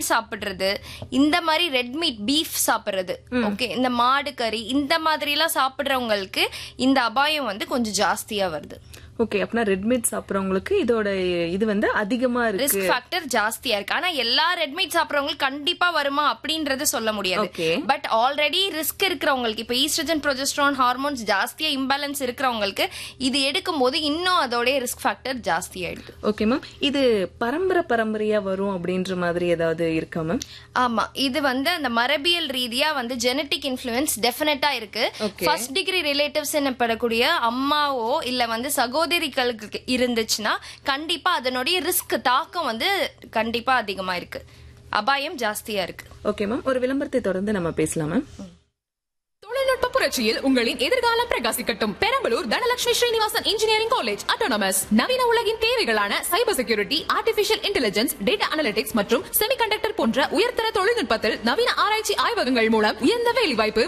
சாப்பிடுறது இந்த மாதிரி ரெட் மீட் பீஃப் சாப்பிடுறது ஓகே இந்த மாடு கறி இந்த மாதிரி எல்லாம் சாப்பிடுறவங்களுக்கு இந்த அபாயம் வந்து கொஞ்சம் ஜாஸ்தியா வருது ஓகே அப்படின்னா ரெட் மீட் சாப்பிடுறவங்களுக்கு இதோட இது வந்து அதிகமா இருக்கு ரிஸ்க் ஃபேக்டர் ஜாஸ்தியா இருக்கு ஆனா எல்லா ரெட் மீட் சாப்பிடுறவங்களுக்கு கண்டிப்பா வருமா அப்படின்றது சொல்ல முடியாது Okay. பட் ஆல்ரெடி ரிஸ்க் இருக்கிறவங்களுக்கு இப்ப ஈஸ்ட்ரஜன் ப்ரொஜெஸ்ட்ரான் ஹார்மோன்ஸ் ஜாஸ்தியா இம்பேலன்ஸ் இருக்கிறவங்களுக்கு இது எடுக்கும் போது இன்னும் அதோட ரிஸ்க் ஃபேக்டர் ஜாஸ்தி ஆயிடுது ஓகே மேம் இது பரம்பரை பரம்பரையா வரும் அப்படின்ற மாதிரி ஏதாவது இருக்கா மேம் ஆமா இது வந்து அந்த மரபியல் ரீதியா வந்து ஜெனட்டிக் இன்ஃபுளுன்ஸ் டெஃபினட்டா இருக்கு Okay. ஃபர்ஸ்ட் டிகிரி ரிலேட்டிவ்ஸ் எனப்படக்கூடிய அம்மாவோ இல்ல வந்து சகோதரிகளுக்கு இருந்துச்சுன்னா கண்டிப்பா அதனுடைய ரிஸ்க் தாக்கம் வந்து கண்டிப்பா அதிகமா இருக்கு அபாயம் ஜாஸ்தியா இருக்கு ஓகே மேம் ஒரு விளம்பரத்தை தொடர்ந்து நம்ம பேசலாம் மேம் தொழில்நுட்ப புரட்சியில் உங்களின் எதிர்காலம் பிரகாசிக்கட்டும் Perambalur Dhanalakshmi Srinivasan engineering college autonomous நவீன உலகின் தேவைகளான cyber security artificial intelligence data analytics மற்றும் செமிகண்டக்டர் போன்ற உயர்தர தொழில்நுட்பத்தில் நவீன ஆராய்ச்சி ஆய்வகங்கள் மூலம் உயர்ந்த வேலைவாய்ப்பு